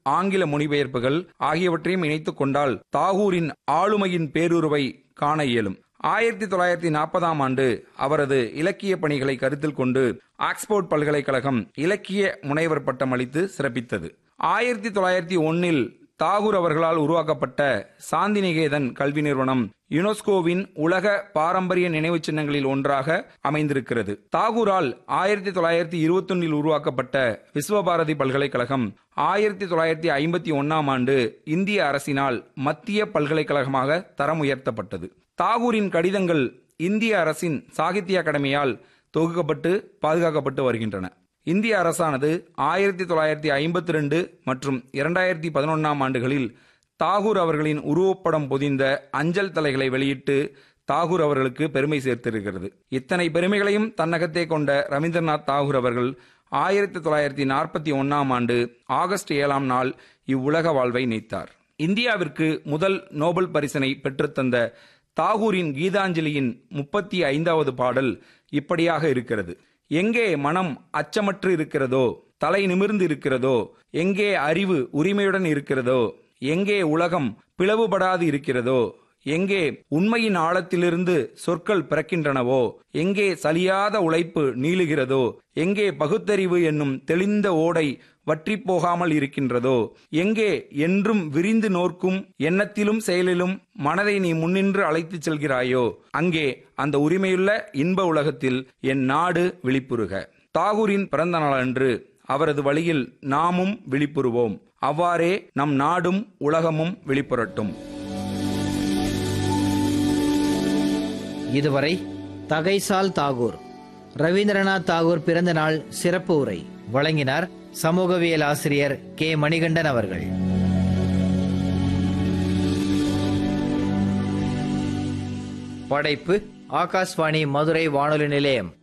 ஆங்கில மொழிபெயர்ப்புகள் ஆகியவற்றையும் இணைத்துக் கொண்டால் தாகூரின் ஆளுமையின் பேருருவை காண இயலும் ஆயிரத்தி தொள்ளாயிரத்தி நாற்பதாம் ஆண்டு அவரது இலக்கிய பணிகளை கருத்தில் கொண்டு ஆக்ஸ்போர்ட் பல்கலைக்கழகம் இலக்கிய முனைவர் பட்டம் அளித்து சிறப்பித்தது ஆயிரத்தி தொள்ளாயிரத்தி ஒன்னில் தாகூர் அவர்களால் உருவாக்கப்பட்ட சாந்திநிகேதன் கல்வி நிறுவனம் யுனெஸ்கோவின் உலக பாரம்பரிய நினைவுச் சின்னங்களில் ஒன்றாக அமைந்திருக்கிறது தாகூரால் ஆயிரத்தி தொள்ளாயிரத்தி இருபத்தொன்னில் உருவாக்கப்பட்ட விஸ்வபாரதி பல்கலைக்கழகம் ஆயிரத்தி தொள்ளாயிரத்தி ஐம்பத்தி ஒன்னாம் ஆண்டு இந்திய அரசினால் மத்திய பல்கலைக்கழகமாக தரம் உயர்த்தப்பட்டது தாகூரின் கடிதங்கள் இந்திய அரசின் சாகித்ய அகாடமியால் தொகுக்கப்பட்டு பாதுகாக்கப்பட்டு வருகின்றன இந்திய அரசானது ஆயிரத்தி தொள்ளாயிரத்தி ஐம்பத்தி ரெண்டு மற்றும் இரண்டாயிரத்தி பதினொன்றாம் ஆண்டுகளில் தாகூர் அவர்களின் உருவப்படம் பொதிந்த அஞ்சல் தலைகளை வெளியிட்டு தாகூர் அவர்களுக்கு பெருமை சேர்த்திருக்கிறது இத்தனை பெருமைகளையும் தன்னகத்தே கொண்ட ரவீந்திரநாத் தாகூர் அவர்கள் ஆயிரத்தி தொள்ளாயிரத்தி நாற்பத்தி ஒன்னாம் ஆண்டு ஆகஸ்ட் ஏழாம் நாள் இவ்வுலக வாழ்வை நீத்தார் இந்தியாவிற்கு முதல் நோபல் பரிசினை பெற்றுத்தந்த தாகூரின் கீதாஞ்சலியின் முப்பத்தி ஐந்தாவது பாடல் இப்படியாக இருக்கிறது எங்கே மனம் அச்சமற்று இருக்கிறதோ தலை நிமிர்ந்து இருக்கிறதோ எங்கே அறிவு உரிமையுடன் இருக்கிறதோ எங்கே உலகம் பிளவுபடாது இருக்கிறதோ எங்கே உண்மையின் ஆழத்திலிருந்து சொற்கள் பிறக்கின்றனவோ எங்கே சலியாத உழைப்பு நீளுகிறதோ எங்கே பகுத்தறிவு என்னும் தெளிந்த ஓடை வற்றி போகாமல் இருக்கின்றதோ எங்கே என்றும் விரிந்து நோர்க்கும் எண்ணத்திலும் செயலிலும் மனதை நீ முன்னின்று அழைத்துச் செல்கிறாயோ அங்கே அந்த உரிமையுள்ள இன்ப உலகத்தில் என் நாடு விழிப்புறுக தாகூரின் பிறந்த நாளன்று அவரது வழியில் நாமும் விழிப்புறுவோம் அவ்வாறே நம் நாடும் உலகமும் விழிப்புறட்டும் இதுவரை தகைசால் தாகூர் ரவீந்திரநாத் தாகூர் பிறந்த நாள் சிறப்பு உரை வழங்கினார் சமூகவியல் ஆசிரியர் கே மணிகண்டன் அவர்கள் படைப்பு ஆகாஷ்வாணி மதுரை வானொலி நிலையம்